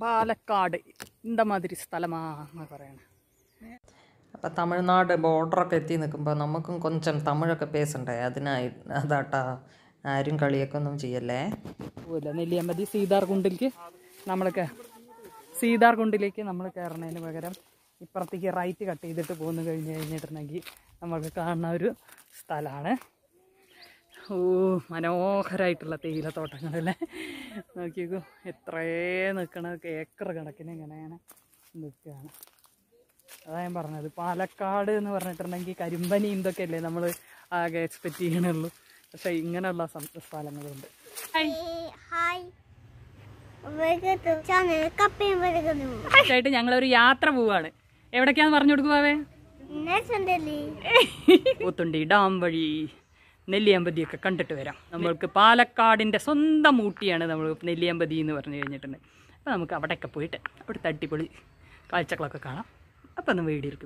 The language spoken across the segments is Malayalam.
പാലക്കാട് இந்த மாதிரி സ്ഥലമാ എന്ന് പറയണേ അപ്പം തമിഴ്നാട് ബോർഡറൊക്കെ എത്തി നിൽക്കുമ്പോൾ നമുക്കും കൊഞ്ചം തമിഴൊക്കെ പേസണ്ടേ അതിനായി അതാട്ടാ ആരും കളിയൊക്കെ ഒന്നും ചെയ്യല്ലേ പോയില്ല നെല്ലിയമ്പതി സീതാർ കുണ്ടിലേക്ക് നമ്മൾ സീതാർ കുണ്ടിലേക്ക് നമ്മൾ കയറുന്നതിന് പകരം ഇപ്പുറത്തേക്ക് റൈറ്റ് കട്ട് ചെയ്തിട്ട് പോന്നു കഴിഞ്ഞ് കഴിഞ്ഞിട്ടുണ്ടെങ്കിൽ നമുക്ക് കാണുന്ന ഒരു സ്ഥലമാണ് ഓ മനോഹരമായിട്ടുള്ള തേയിലത്തോട്ടങ്ങളല്ലേ നോക്കിക്കോ എത്രേ നിൽക്കണ ഏക്കർ കണക്കിന് ഇങ്ങനെ ഇങ്ങനെ നിൽക്കുകയാണ് അതാ ഞാൻ പറഞ്ഞത് പാലക്കാട് എന്ന് പറഞ്ഞിട്ടുണ്ടെങ്കിൽ കരിമ്പനി ഇതൊക്കെ അല്ലേ നമ്മൾ ആകെ എക്സ്പെക്റ്റ് ചെയ്യണുള്ളൂ പക്ഷെ ഇങ്ങനെയുള്ള സം- സ്ഥലങ്ങളുണ്ട് ഹായ് വെറുതെ ചാനൽ കപ്പയും വെറുകുന്നു ആയിട്ട് ഞങ്ങളൊരു യാത്ര പോവാണ് എവിടേക്കാന്ന് പറഞ്ഞു കൊടുക്കുവാവേ നെൽസണ്ടല്ലേ പൂത്തുണ്ടി ഡാം വഴി നെല്ലിയമ്പതിയൊക്കെ കണ്ടിട്ട് വരാം നമ്മൾക്ക് പാലക്കാടിൻ്റെ സ്വന്തം ഊട്ടിയാണ് നമ്മൾ നെല്ലിയമ്പതി എന്ന് പറഞ്ഞു കഴിഞ്ഞിട്ടുണ്ട് അപ്പോൾ നമുക്ക് അവിടെയൊക്കെ പോയിട്ട് അവിടുത്തെ അടിപൊളി കാഴ്ചകളൊക്കെ കാണാം അപ്പം ഒന്ന് വീഡിയോയിലേക്ക്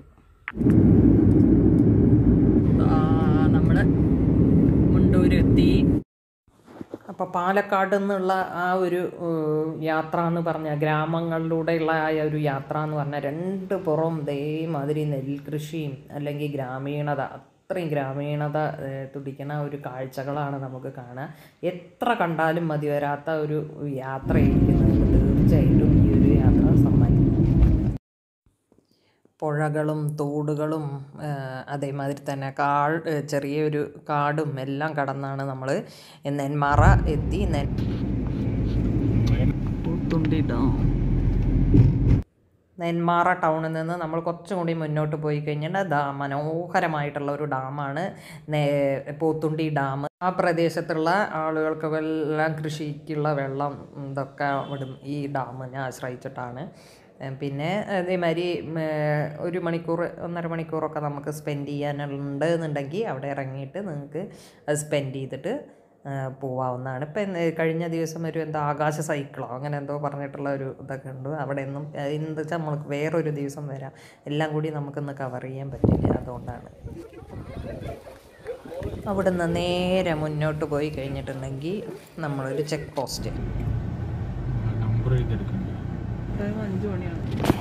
നമ്മൾ മുണ്ടൂരെത്തി അപ്പോൾ പാലക്കാട് നിന്നുള്ള ആ ഒരു ഏഹ്, യാത്ര എന്ന് പറഞ്ഞാൽ ഗ്രാമങ്ങളിലൂടെയുള്ള ആ ഒരു യാത്ര എന്ന് പറഞ്ഞാൽ രണ്ട് പുറം ഇതേമാതിരി നെൽകൃഷിയും അല്ലെങ്കിൽ ഗ്രാമീണത അത്രയും ഗ്രാമീണത ഏഹ്, തുടിക്കുന്ന ഒരു കാഴ്ചകളാണ് നമുക്ക് കാണുക എത്ര കണ്ടാലും മതി വരാത്ത ഒരു യാത്രയായിരിക്കും നമുക്ക് തീർച്ചയായിട്ടും ഈ ഒരു യാത്ര സമ്മാനിക്കും പുഴകളും തോടുകളും ആ, അതേമാതിരി തന്നെ കാൾ ഏ, ചെറിയൊരു കാടും എല്ലാം കടന്നാണ് നമ്മൾ നെന്മാറ എത്തി നെൻ പൂത്തുണ്ടി ഡാം നെന്മാറ ടൗണിൽ നിന്ന് നമ്മൾ കുറച്ചും കൂടി മുന്നോട്ട് പോയി കഴിഞ്ഞാൽ ദാ മനോഹരമായിട്ടുള്ള ഒരു ഡാമാണ് നേ- പോത്തുണ്ടി ഡാം ആ പ്രദേശത്തുള്ള ആളുകൾക്ക് എല്ലാം കൃഷിക്കുള്ള വെള്ളം ഇതൊക്കെ ഇവിടും ഈ ഡാമിനെ ആശ്രയിച്ചിട്ടാണ് ഏ, പിന്നെ അതേമാതിരി ഉം, ഏ, ഒരു മണിക്കൂർ ഒന്നര മണിക്കൂറൊക്കെ നമുക്ക് സ്പെൻഡ് ചെയ്യാനുണ്ട് എന്നുണ്ടെങ്കിൽ അവിടെ ഇറങ്ങിയിട്ട് നിങ്ങൾക്ക് അത് സ്പെൻഡ് ചെയ്തിട്ട് ആ, പോവാവുന്നതാണ് ഇപ്പം കഴിഞ്ഞ ദിവസം ഒരു എന്തോ ആകാശ സൈക്കിളോ അങ്ങനെ എന്തോ പറഞ്ഞിട്ടുള്ള ഒരു ഇതൊക്കെ ഉണ്ട് അവിടെ ഒന്നും എന്താ വെച്ചാൽ നമ്മൾക്ക് വേറൊരു ദിവസം വരാം എല്ലാം കൂടി നമുക്കൊന്ന് കവർ ചെയ്യാൻ പറ്റില്ല അതുകൊണ്ടാണ് അവിടുന്ന് നേരെ മുന്നോട്ട് പോയി കഴിഞ്ഞിട്ടുണ്ടെങ്കിൽ നമ്മളൊരു ചെക്ക് പോസ്റ്റ് നമ്പർ എഴുതിയെടുക്കണ്ടേ അഞ്ച് മണിയാണ്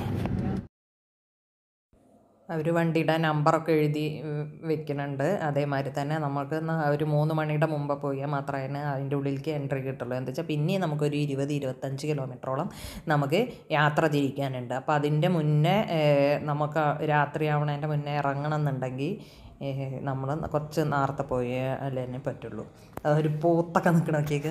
അവർ വണ്ടിയുടെ നമ്പറൊക്കെ എഴുതി ഉം, വെക്കുന്നുണ്ട് അതേമാതിരി തന്നെ നമുക്ക് ന- ഒരു മൂന്ന് മണിയുടെ മുമ്പ് പോയാൽ മാത്രമേ അതിൻ്റെ ഉള്ളിലേക്ക് എൻട്രി കിട്ടുള്ളൂ എന്താ വെച്ചാൽ പിന്നെയും നമുക്കൊരു ഇരുപത് ഇരുപത്തഞ്ച് കിലോമീറ്ററോളം നമുക്ക് യാത്ര തിരിക്കാനുണ്ട് അപ്പോൾ അതിൻ്റെ മുന്നേ ഏഹ്, നമുക്ക് രാത്രിയാവണതിൻ്റെ മുന്നേ ഇറങ്ങണം എന്നുണ്ടെങ്കിൽ നമ്മൾ കുറച്ച് നേരത്തെ പോയാലേ തന്നെ പറ്റുള്ളൂ ഒരു പോത്തൊക്കെ നിൽക്കണൊക്കെ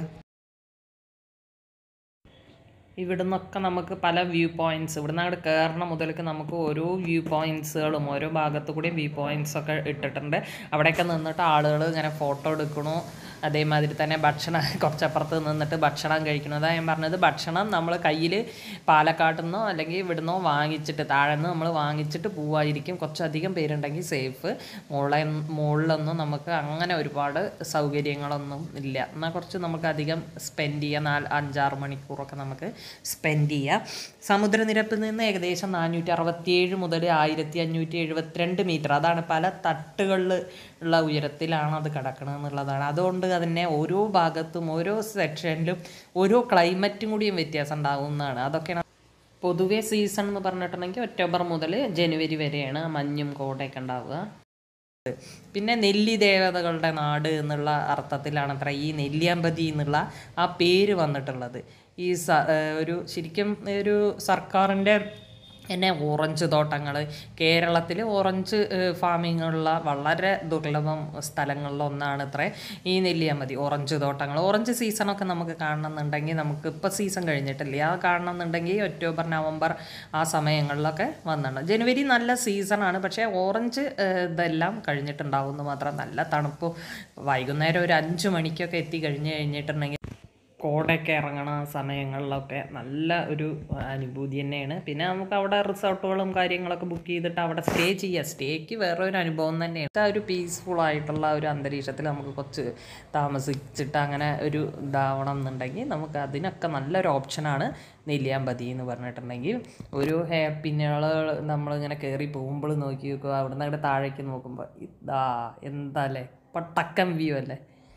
ഇവിടുന്നൊക്കെ നമുക്ക് പല വ്യൂ പോയിന്റ്സ് ഇവിടുന്ന് അങ്ങോട്ട് കയറണ മുതലേക്ക് നമുക്ക് ഓരോ വ്യൂ പോയിന്റ്സുകളും ഓരോ ഭാഗത്തു കൂടിയും വ്യൂ പോയിന്റ്സ് ഒക്കെ ഇട്ടിട്ടുണ്ട് അവിടെയൊക്കെ നിന്നിട്ട് ആളുകൾ ഇങ്ങനെ ഫോട്ടോ എടുക്കണു അതേമാതിരി തന്നെ ഭക്ഷണം കുറച്ചപ്പുറത്ത് നിന്നിട്ട് ഭക്ഷണം കഴിക്കണം അതാ ഞാൻ പറഞ്ഞത് ഭക്ഷണം നമ്മൾ കയ്യിൽ പാലക്കാട്ടിൽ നിന്നോ അല്ലെങ്കിൽ ഇവിടുന്നോ വാങ്ങിച്ചിട്ട് താഴെ നിന്ന് നമ്മൾ വാങ്ങിച്ചിട്ട് പോവായിരിക്കും കുറച്ചധികം പേരുണ്ടെങ്കിൽ സേഫ് മുകളിൽ മുകളിലൊന്നും നമുക്ക് അങ്ങനെ ഒരുപാട് സൗകര്യങ്ങളൊന്നും ഇല്ല എന്നാൽ കുറച്ച് നമുക്ക് അധികം സ്പെൻഡ് ചെയ്യാം നാല് അഞ്ചാറ് മണിക്കൂറൊക്കെ നമുക്ക് സ്പെൻഡ് ചെയ്യാം സമുദ്രനിരപ്പിൽ നിന്ന് ഏകദേശം നാനൂറ്റി അറുപത്തിയേഴ് മുതൽ ആയിരത്തി അഞ്ഞൂറ്റി എഴുപത്തിരണ്ട് മീറ്റർ അതാണ് പല തട്ടുകളിൽ ഉള്ള ഉയരത്തിലാണ് അത് കിടക്കുന്നത് എന്നുള്ളതാണ് അതുകൊണ്ട് അതിനെ ഓരോ ഭാഗത്തും ഓരോ സെക്ഷനിലും ഓരോ ക്ലൈമറ്റും കൂടിയും വ്യത്യാസം ഉണ്ടാകുന്നതാണ് അതൊക്കെയാണ് പൊതുവേ സീസൺ എന്ന് പറഞ്ഞിട്ടുണ്ടെങ്കിൽ ഒക്ടോബർ മുതൽ ജനുവരി വരെയാണ് മഞ്ഞും കോടയൊക്കെ ഉണ്ടാവുക പിന്നെ നെല്ലി ദേവതകളുടെ നാട് എന്നുള്ള അർത്ഥത്തിലാണ് അത്ര ഈ നെല്ലിയാമ്പതി എന്നുള്ള ആ പേര് വന്നിട്ടുള്ളത് ഈ സ ഏഹ് ഒരു ശരിക്കും ഒരു സർക്കാരിൻ്റെ തന്നെ ഓറഞ്ച് തോട്ടങ്ങൾ കേരളത്തിൽ ഓറഞ്ച് ഫാമിംഗ് ഉള്ള വളരെ ദുർലഭം സ്ഥലങ്ങളിലൊന്നാണ് ഇത്ര ഈ നെല്ലിയാമ്പതി ഓറഞ്ച് തോട്ടങ്ങൾ ഓറഞ്ച് സീസണൊക്കെ നമുക്ക് കാണണമെന്നുണ്ടെങ്കിൽ നമുക്ക് ഇപ്പോൾ സീസൺ കഴിഞ്ഞിട്ടില്ല ആ കാണണമെന്നുണ്ടെങ്കിൽ ഒക്ടോബർ നവംബർ ആ സമയങ്ങളിലൊക്കെ വന്നിട്ടുണ്ട് ജനുവരി നല്ല സീസണാണ് പക്ഷേ ഓറഞ്ച് ഏഹ്, ഇതെല്ലാം കഴിഞ്ഞിട്ടുണ്ടാവും എന്ന് മാത്രം നല്ല തണുപ്പ് വൈകുന്നേരം ഒരു അഞ്ച് മണിക്കൊക്കെ എത്തി കഴിഞ്ഞ് കഴിഞ്ഞിട്ടുണ്ടെങ്കിൽ കോടയൊക്കെ ഇറങ്ങണ സമയങ്ങളിലൊക്കെ നല്ല ഒരു അനുഭൂതി തന്നെയാണ് പിന്നെ നമുക്ക് അവിടെ റിസോർട്ടുകളും കാര്യങ്ങളൊക്കെ ബുക്ക് ചെയ്തിട്ട് അവിടെ സ്റ്റേ ചെയ്യാം സ്റ്റേക്ക് വേറെ ഒരു അനുഭവം തന്നെയാണ് ആ ഒരു പീസ്ഫുൾ ആയിട്ടുള്ള ഒരു അന്തരീക്ഷത്തിൽ നമുക്ക് കുറച്ച് താമസിച്ചിട്ട് അങ്ങനെ ഒരു ഇതാവണം എന്നുണ്ടെങ്കിൽ നമുക്ക് അതിനൊക്കെ നല്ലൊരു ഓപ്ഷനാണ് നെല്ലിയാമ്പതി എന്ന് പറഞ്ഞിട്ടുണ്ടെങ്കിൽ ഒരു പിന്നുകൾ നമ്മളിങ്ങനെ കയറി പോകുമ്പോൾ നോക്കി നോക്കുക അവിടെ നിന്ന് അങ്ങോട്ട് താഴേക്ക് നോക്കുമ്പോൾ ഇതാ എന്താ അല്ലേ പട്ടക്കം വ്യൂ അല്ലേ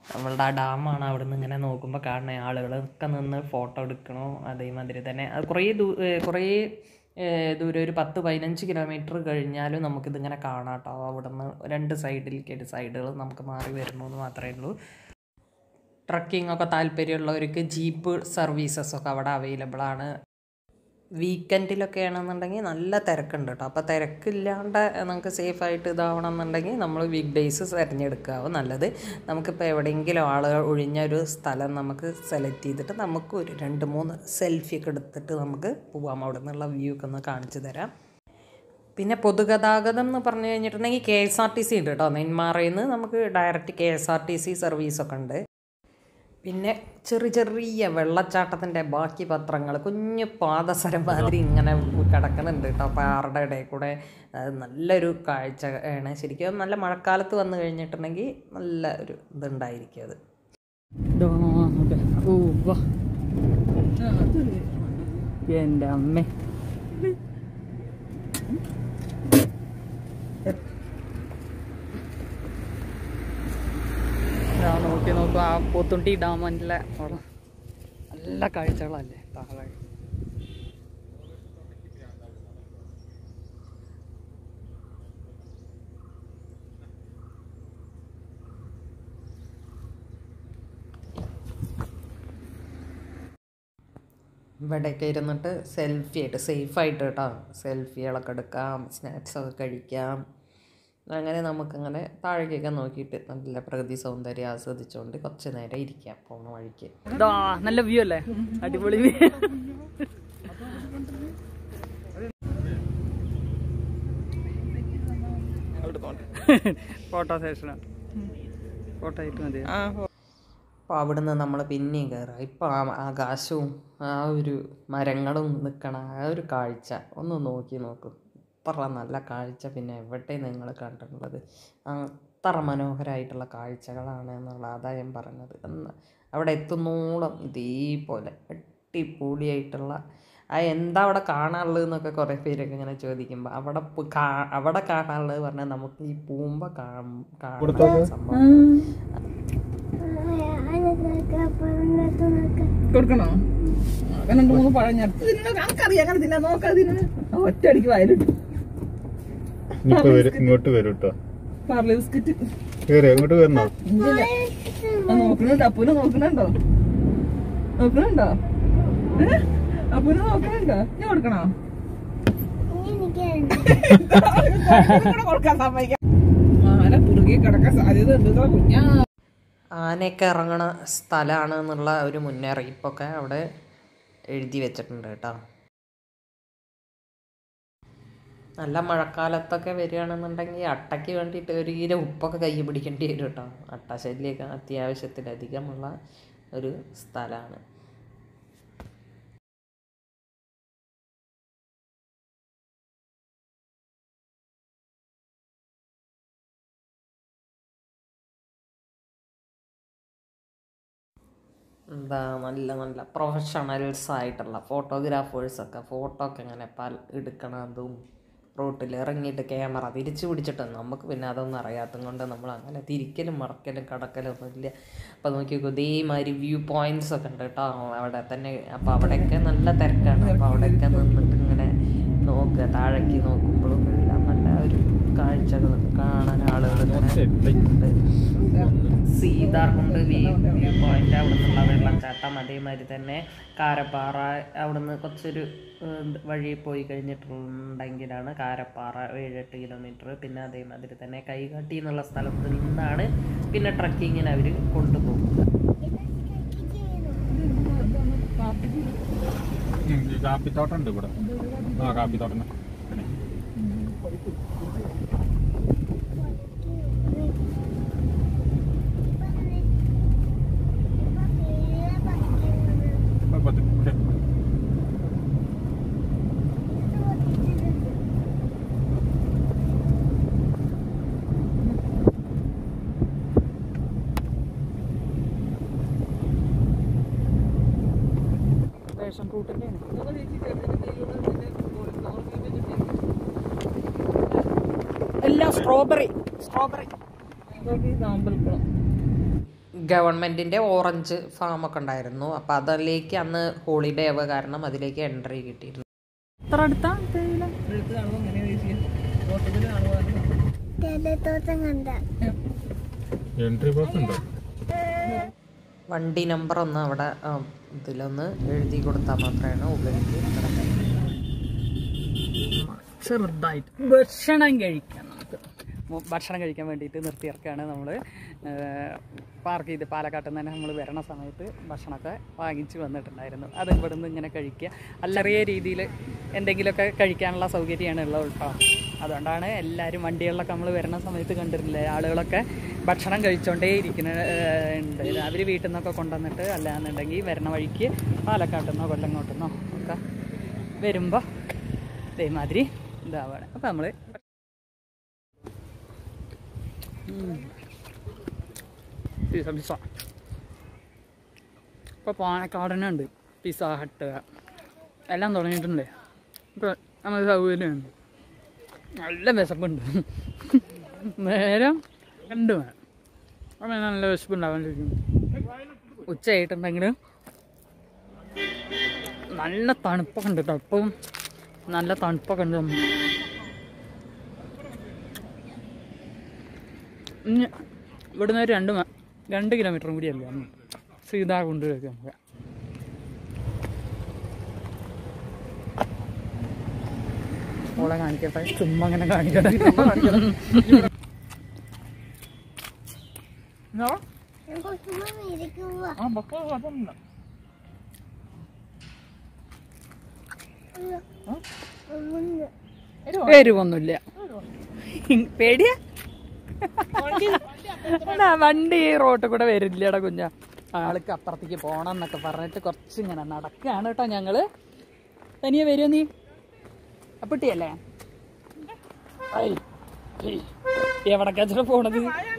നമ്മളുടെ ആ ഡാമാണ് അവിടെ നിന്ന് ഇങ്ങനെ നോക്കുമ്പോൾ കാണുന്ന ആളുകളൊക്കെ നിന്ന് ഫോട്ടോ എടുക്കണോ അതേമാതിരി തന്നെ അത് കുറേ ദൂ ഏഹ് കുറേ ഏഹ് ദൂരം ഒരു പത്ത് പതിനഞ്ച് കിലോമീറ്റർ കഴിഞ്ഞാലും നമുക്കിതിങ്ങനെ കാണാം കേട്ടോ അവിടെ നിന്ന് രണ്ട് സൈഡിലേക്ക് സൈഡുകൾ നമുക്ക് മാറി വരുന്നു മാത്രമേ ഉള്ളൂ ട്രക്കിംഗ് ഒക്കെ താല്പര്യമുള്ളവർക്ക് ജീപ്പ് സർവീസസ് ഒക്കെ അവിടെ അവൈലബിൾ ആണ് വീക്കെൻഡിലൊക്കെ ആണെന്നുണ്ടെങ്കിൽ നല്ല തിരക്കുണ്ട് കേട്ടോ അപ്പോൾ തിരക്കില്ലാണ്ട് നമുക്ക് സേഫായിട്ട് ഇതാവണം എന്നുണ്ടെങ്കിൽ നമ്മൾ വീക്ക് ഡേയ്സ് തിരഞ്ഞെടുക്കാവും നല്ലത് നമുക്കിപ്പോൾ എവിടെയെങ്കിലും ആളുകൾ ഒഴിഞ്ഞ ഒരു സ്ഥലം നമുക്ക് സെലക്ട് ചെയ്തിട്ട് നമുക്ക് ഒരു രണ്ട് മൂന്ന് സെൽഫി ഒക്കെ എടുത്തിട്ട് നമുക്ക് പോവാം അവിടെ നിന്നുള്ള വ്യൂ ഒക്കെ ഒന്ന് കാണിച്ചു തരാം പിന്നെ പൊതുഗതാഗതം എന്ന് പറഞ്ഞു കഴിഞ്ഞിട്ടുണ്ടെങ്കിൽ K S R T C ഉണ്ട് കേട്ടോ നെന്മാറയിൽ നിന്ന് നമുക്ക് direct K S R T C സർവീസൊക്കെ ഉണ്ട് പിന്നെ ചെറിയ ചെറിയ വെള്ളച്ചാട്ടത്തിൻ്റെ ബാക്കി പത്രങ്ങൾ കുഞ്ഞു പാദസരം മാതിരി ഇങ്ങനെ കിടക്കുന്നുണ്ട് കേട്ടോ പാറയുടെ ഇടയിൽ കൂടെ അത് നല്ലൊരു കാഴ്ച ആണ് ശരിക്കും നല്ല മഴക്കാലത്ത് വന്നു കഴിഞ്ഞിട്ടുണ്ടെങ്കിൽ നല്ല ഒരു ഇതുണ്ടായിരിക്കും അത് ദാ, അതെ. ഓ വാ എൻ്റെ അമ്മേ ദാ നോക്കി നോക്കൂ ആ പോത്തുണ്ടി ഡാമിൻ്റെ അവിടെ നല്ല കാഴ്ചകളല്ലേ താഴെ ഇവിടെയൊക്കെ ഇരുന്നിട്ട് സെൽഫി ആയിട്ട് സേഫായിട്ട് കേട്ടോ സെൽഫികളൊക്കെ എടുക്കാം സ്നാക്സൊക്കെ കഴിക്കാം അങ്ങനെ നമുക്കങ്ങനെ താഴേക്കൊക്കെ നോക്കിയിട്ട് നല്ല പ്രകൃതി സൗന്ദര്യം ആസ്വദിച്ചുകൊണ്ട് കുറച്ച് നേരം ഇരിക്കാം പോണ വഴിക്ക് ദാ നല്ല വ്യൂ അല്ലേ അടിപൊളി വ്യൂ ഫോട്ടോ സെഷനാണ് ഫോട്ടോ ആയിട്ട് മതി അപ്പോൾ അവിടുന്ന് നമ്മൾ പിന്നെയും കയറാം ഇപ്പോൾ ആ ആകാശവും ആ ഒരു മരങ്ങളും നിൽക്കണ ആ ഒരു കാഴ്ച ഒന്ന് നോക്കി നോക്കും അത്ര നല്ല കാഴ്ച പിന്നെ എവിടെ നിങ്ങൾ കണ്ടിട്ടുള്ളത് അത്ര മനോഹരമായിട്ടുള്ള കാഴ്ചകളാണ് എന്നുള്ള അതാ ഞാൻ പറഞ്ഞത് എന്ന് അവിടെ എത്തുന്നോളം ഇതേപോലെ അടിപൊളിയായിട്ടുള്ള ആ എന്താ അവിടെ കാണാനുള്ളത് എന്നൊക്കെ കുറേ പേരൊക്കെ ഇങ്ങനെ ചോദിക്കുമ്പോൾ അവിടെ പ് കാ- അവിടെ കാണാനുള്ളത് പറഞ്ഞാൽ നമുക്ക് ഈ പൂമ്പ കാണാൻ സംഭവം കൊടുക്കണോ അങ്ങനെ രണ്ട് മൂന്ന് പഴം ഞാൻ നമുക്കറിയാം അങ്ങനെ തിന്നാ നോക്കാതിന് ഒറ്റയടിക്ക് വയലിട്ടു ഇനിയിപ്പോ വരും ഇങ്ങോട്ട് വരും കേട്ടോ പാർലി ബിസ്ക്കറ്റ് കേറി അങ്ങോട്ട് വരണോ നോക്കണുണ്ടോ അപ്പൂനെ നോക്കണുണ്ടോ നോക്കണുണ്ടോ ഏ? അപ്പൂനെ നോക്കണുണ്ടോ ഞാൻ കൊടുക്കണോ ഇവിടെ കൊടുക്കാൻ സമ്മതിക്കാം ആന പുറുകെ കിടക്കാൻ സാധ്യത ഉണ്ട് കുഞ്ഞാ ആനയൊക്കെ ഇറങ്ങണ സ്ഥലമാണ് എന്നുള്ള ഒരു മുന്നറിയിപ്പൊക്കെ അവിടെ എഴുതി വെച്ചിട്ടുണ്ട് കേട്ടോ നല്ല മഴക്കാലത്തൊക്കെ വരികയാണെന്നുണ്ടെങ്കിൽ അട്ടയ്ക്ക് വേണ്ടിയിട്ട് ഒരു കിലോ ഉപ്പൊക്കെ കൈ പിടിക്കേണ്ടി വരും കേട്ടോ അട്ടശല്യമൊക്കെ അത്യാവശ്യത്തിലധികമുള്ള ഒരു സ്ഥലമാണ് എന്താ നല്ല നല്ല പ്രൊഫഷണൽസ് ആയിട്ടുള്ള ഫോട്ടോഗ്രാഫേഴ്സൊക്കെ ഫോട്ടോ ഒക്കെ ഇങ്ങനെ പല എടുക്കണതും റോട്ടിൽ ഇറങ്ങിയിട്ട് ക്യാമറ തിരിച്ചു പിടിച്ചിട്ട് നമുക്ക് പിന്നെ അതൊന്നും അറിയാത്തത് കൊണ്ട് നമ്മൾ അങ്ങനെ തിരിക്കലും മറക്കലും കടക്കലും ഒന്നും ഇല്ല അപ്പോൾ നോക്കി നോക്കൂ ഇതേമാതിരി വ്യൂ പോയിന്റ്സ് ഒക്കെ ഉണ്ട് കേട്ടോ അവിടെ തന്നെ അപ്പോൾ അവിടെയൊക്കെ നല്ല തിരക്കാണ് അപ്പോൾ അവിടെയൊക്കെ നിന്നിട്ട് ഇങ്ങനെ നോക്കുക താഴേക്ക് നോക്കുമ്പോഴും എല്ലാം നല്ല ഒരു കാഴ്ചകൾ കാണാൻ ആളുകൾ ഇങ്ങനെ ഉണ്ട് സീതാർകുണ്ട് വ്യൂ വ്യൂ പോയിന്റ് അവിടെ നിന്നുള്ള വെള്ളച്ചാട്ടം അതേമാതിരി തന്നെ കാരപ്പാറ അവിടെ നിന്ന് കുറച്ചൊരു ഏഹ്, വഴി പോയി കഴിഞ്ഞിട്ടുണ്ടെങ്കിലാണ് കാരപ്പാറ ഏഴെട്ട് കിലോമീറ്റർ പിന്നെ അതേമാതിരി തന്നെ കൈകാട്ടി എന്നുള്ള സ്ഥലത്ത് നിന്നാണ് പിന്നെ ട്രക്കിങ്ങിന് അവർ കൊണ്ടുപോകുക ഉം, ഈ കാപ്പിത്തോട്ടം ഉണ്ട് ഇവിടെ ആ കാപ്പിത്തോട്ടം പതുക്കെ റേഷൻ റൂട്ടിൻ്റെ എല്ലാം സ്ട്രോബെറി സ്ട്രോബെറി അമ്പലക്കുളം ഗവൺമെൻറ്റിൻ്റെ ഓറഞ്ച് ഫാമൊക്കെ ഉണ്ടായിരുന്നു അപ്പോൾ അതിലേക്ക് അന്ന് ഹോളിഡേ ആവുക കാരണം അതിലേക്ക് എൻട്രി കിട്ടിയിരുന്നു എത്ര അടുത്താ തേയില എടുത്ത് കാണുമ്പോൾ അങ്ങനെ മൊത്തത്തിൽ കാണുമ്പോൾ തേയിലത്തോട്ടം കണ്ട എൻട്രി പാസ് ഉണ്ട് വണ്ടി നമ്പർ ഒന്ന് അവിടെ ആ, ഇതിലൊന്ന് എഴുതി കൊടുത്താൽ മാത്രമാണ് ഉള്ളിലേക്ക് കിടക്കാൻ ചെറുതായിട്ട് ഭക്ഷണം കഴിക്കാം നമുക്ക് മു- ഭക്ഷണം കഴിക്കാൻ വേണ്ടിയിട്ട് നിർത്തിയിറക്കാണ് നമ്മൾ പാർക്ക് ചെയ്ത് പാലക്കാട്ടിൽ നിന്ന് തന്നെ നമ്മൾ വരണ സമയത്ത് ഭക്ഷണമൊക്കെ വാങ്ങിച്ച് വന്നിട്ടുണ്ടായിരുന്നു അത് ഇവിടെ നിന്ന് ഇങ്ങനെ കഴിക്കുക അല്ല ചെറിയ രീതിയിൽ എന്തെങ്കിലുമൊക്കെ കഴിക്കാനുള്ള സൗകര്യമാണ് ഉള്ളത് കേട്ടോ അതുകൊണ്ടാണ് എല്ലാവരും വണ്ടികളിലൊക്കെ നമ്മൾ വരുന്ന സമയത്ത് കണ്ടിട്ടില്ലേ ആളുകളൊക്കെ ഭക്ഷണം കഴിച്ചുകൊണ്ടേ ഇരിക്കുന്ന ഏഹ്, ഉണ്ട് അവർ വീട്ടിൽ നിന്നൊക്കെ കൊണ്ടുവന്നിട്ട് അല്ലാന്നുണ്ടെങ്കിൽ വരണ വഴിക്ക് പാലക്കാട്ടിൽ നിന്നോ കൊല്ലങ്ങോട്ടിൽ നിന്നോ ഒക്കെ വരുമ്പോൾ ഇതേമാതിരി ഇതാവാണ് അപ്പം നമ്മൾ പിസ പിസ ഇപ്പോൾ പാലക്കാടനെ ഉണ്ട് പിസ ഹട്ട് എല്ലാം തുടങ്ങിയിട്ടുണ്ട് ഇപ്പോൾ നമ്മൾ സൗകര്യമുണ്ട് നല്ല വിശപ്പുണ്ട് നേരം രണ്ട് വേണം അപ്പം നല്ല വിശപ്പുണ്ടാവാണ്ടിരിക്കും ഉച്ചയായിട്ടുണ്ടെങ്കിൽ നല്ല തണുപ്പൊക്കെ ഉണ്ട് കേട്ടോ ഇപ്പം നല്ല തണുപ്പൊക്കെ ഉണ്ട് ഇനി ഇവിടുന്ന് ഒരു രണ്ട് മ- രണ്ട് കിലോമീറ്ററും കൂടി അല്ലേ സീതാ കൊണ്ടുവരൊക്കെ നമുക്ക് ഓളെ കാണിക്കട്ടെ ചുമ്മാ അങ്ങനെ കാണിക്കട്ടെ No? കുറച്ചുമ്പോ ഇരിക്കുക ആ ബക്ക കുഴപ്പമൊന്നുമില്ല എരിവൊന്നുമില്ല ഇ- പേടിയാ എടാ, വണ്ടി റോട്ടിൽ കൂടെ വരില്ലടാ കുഞ്ഞ ആൾക്ക് അപ്പുറത്തേക്ക് പോണം എന്നൊക്കെ പറഞ്ഞിട്ട് കുറച്ച് ഇങ്ങനെ നടക്കുകയാണ് കേട്ടോ ഞങ്ങള് തനിയെ വരുമോ നീ അപ്പിട്ടിയല്ലേ എവിടക്കാച്ചാ പോണത്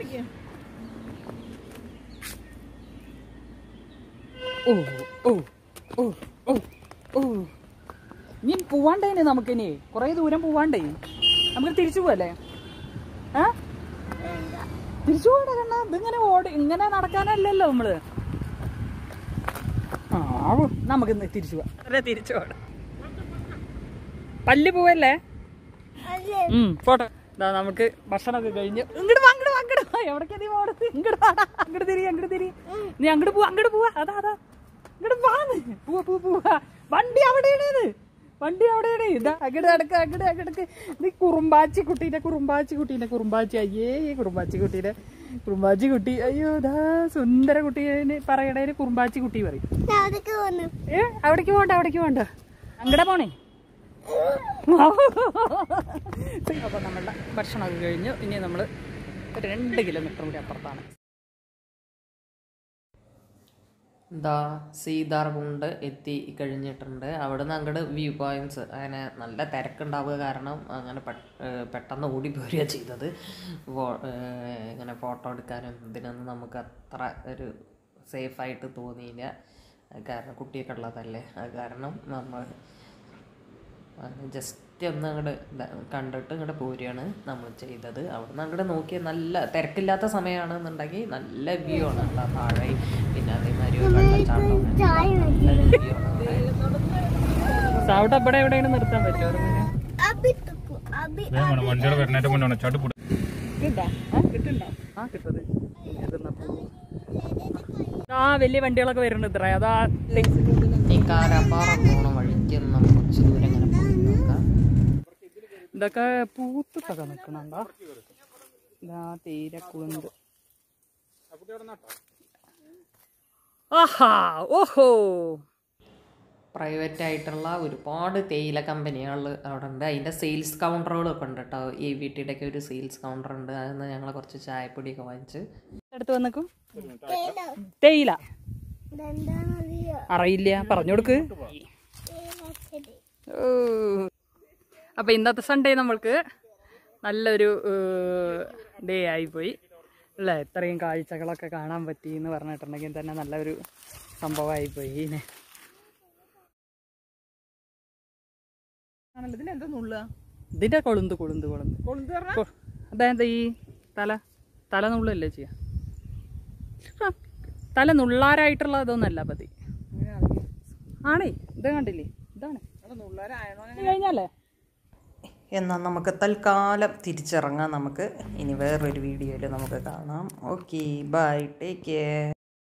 ഓ ഓ ഓ ഓ ഓ നീ പോവാണ്ടേനെ നമുക്കിനി കുറേ ദൂരം പോവാണ്ടേ നമുക്ക് തിരിച്ചു പോവല്ലേ ആ തിരിച്ചു പോകണ്ട കണ്ണ ഇതിങ്ങനെ ഓടി ഇങ്ങനെ നടക്കാനല്ലല്ലോ നമ്മള് ആ നമുക്ക് ഇന്ന് തിരിച്ചു പോവാം അതെ തിരിച്ചു പോകണം പല്ലി പോവല്ലേ ഉം, പോട്ടെ ദാ നമുക്ക് ഭക്ഷണമൊക്കെ കഴിഞ്ഞ് ഇങ്ങോട്ട് വാ അങ്ങോട്ട് വാ അങ്ങോട്ട് വാ എവിടേക്കാ നീ പോണത് ഇങ്ങോട്ട് വാടാ അങ്ങോട്ട് തിരി അങ്ങോട്ട് തിരി നീ അങ്ങോട്ട് പോവാ അങ്ങോട്ട് പോവാ അതാ അതാ ഇങ്ങോട്ട് വാന്ന് പോവാ പോവാ പോവാ വണ്ടി അവിടെയാണ് വണ്ടി അവിടെയാണ് ഇതാ അങ്ങോട്ട് നടക്ക അങ്ങോട്ട് അങ്ങോട്ട് നീ കുറുമ്പാച്ചി കുട്ടീനെ കുറുമ്പാച്ചി കുട്ടീനെ കുറുമ്പാച്ചി അയ്യേ ഈ കുറുമ്പാച്ചി കുട്ടീനെ കുറുമ്പാച്ചി കുട്ടി അയ്യോ ഇതാ സുന്ദര കുട്ടീനെ പറയണേന് കുറുമ്പാച്ചി കുട്ടി പറയും അവിടേക്ക് വന്നു ഏ അവിടേക്ക് പോണ്ട അവിടേക്ക് പോണ്ട അങ്ങടെ പോണേ അപ്പൊ നമ്മളുടെ ഭക്ഷണമൊക്കെ കഴിഞ്ഞു ഇനി നമ്മൾ ഒരു രണ്ട് കിലോമീറ്റർ കൂടി അപ്പുറത്താണ് എന്താ സീതാർകുണ്ട് എത്തി കഴിഞ്ഞിട്ടുണ്ട് അവിടുന്ന് അങ്ങോട്ട് വ്യൂ പോയിന്റ്സ് അങ്ങനെ നല്ല തിരക്കുണ്ടാവുക കാരണം അങ്ങനെ പെ- ഏർ പെട്ടെന്ന് ഓടി പോരുക ചെയ്തത് വോ- ഏർ ഇങ്ങനെ ഫോട്ടോ എടുക്കാനും ഇതിനൊന്നും നമുക്ക് അത്ര ഒരു സേഫായിട്ട് തോന്നിയില്ല അത് കാരണം കുട്ടിയൊക്കെ ഉള്ളതല്ലേ അത് കാരണം നമ്മൾ ജസ്റ്റ് ഒന്ന് അങ്ങോട്ട് കണ്ടിട്ട് ഇങ്ങോട്ട് പോരുകയാണ് നമ്മൾ ചെയ്തത് അവിടുന്ന് അങ്ങോട്ട് നോക്കിയാൽ നല്ല തിരക്കില്ലാത്ത സമയമാണെന്നുണ്ടെങ്കിൽ നല്ല വ്യൂ ആണ് കേട്ടോ താഴെ പിന്നെ അതേമാതിരി ഒരു വെള്ളച്ചാട്ടം നല്ല വ്യൂ ആണ് അവിടെ. അവിടെ ഇവിടെ എവിടെയാണ് നിർത്താൻ പറ്റുമോ ഒരു മുന്നേ അബി തുക്കു അബി വേഗം വേണം വണ്ടിയുടെ വരുന്നതിന്റെ മുന്നേ ചാട്ട് പൊടി കിട്ടാ ആ കിട്ടത് ആ വലിയ വണ്ടികളൊക്കെ വരുന്നുണ്ട് ഇത്ര അതാ ഈ കാരാപ്പാറ പോണ വഴിക്ക് നമുക്ക് കുറച്ച് ദൂരം ഇങ്ങനെ പോയി നോക്കാം ഇതൊക്കെ പൂത്തിട്ടൊക്കെ നിൽക്കണുണ്ടോ ഇതാ തീരെ കുളുന്ത് ആഹാ ഓഹോ പ്രൈവറ്റ് ആയിട്ടുള്ള ഒരുപാട് തേയില കമ്പനികൾ അവിടെ ഉണ്ട് അതിൻ്റെ സെയിൽസ് കൗണ്ടറുകളൊക്കെ ഉണ്ട് കേട്ടോ ഈ വീട്ടിലൊക്കെ ഒരു സെയിൽസ് കൗണ്ടർ ഉണ്ട് അതിന് ഞങ്ങൾ കുറച്ച് ചായപ്പൊടിയൊക്കെ വാങ്ങിച്ച് അടുത്ത് വന്നേക്കും തേയില എന്താണെന്നറിയോ അറിയില്ല പറഞ്ഞു കൊടുക്ക് ഓ. അപ്പൊ ഇന്നത്തെ സൺഡേ നമ്മൾക്ക് നല്ലൊരു ഡേ ആയിപ്പോയി അല്ലേ ഇത്രയും കാഴ്ചകളൊക്കെ കാണാൻ പറ്റി എന്ന് പറഞ്ഞിട്ടുണ്ടെങ്കിൽ തന്നെ നല്ലൊരു സംഭവമായിപ്പോയി ഇനെ ആണല്ലോ ഇതിന് എന്താ നുള്ളുക ഇതിന്റെ കൊളുന്ത് കൊളുന്ത് കൊളുന്ത് കൊളുന്ത് പറഞ്ഞാ കൊ- അതെന്താ ഈ തല തല നുള്ളല്ലേ ചെയ്യാ ആ, തല നുള്ളാരായിട്ടുള്ള ഇതൊന്നല്ല പതി ആണേ ഇത് കണ്ടില്ലേ ഇതാണ് ഇത് കഴിഞ്ഞാലേ എന്നാൽ നമുക്ക് തൽക്കാലം തിരിച്ചിറങ്ങാം നമുക്ക് ഇനി വേറൊരു വീഡിയോയിൽ നമുക്ക് കാണാം ഓക്കെ ബൈ ടേക്ക് കെയർ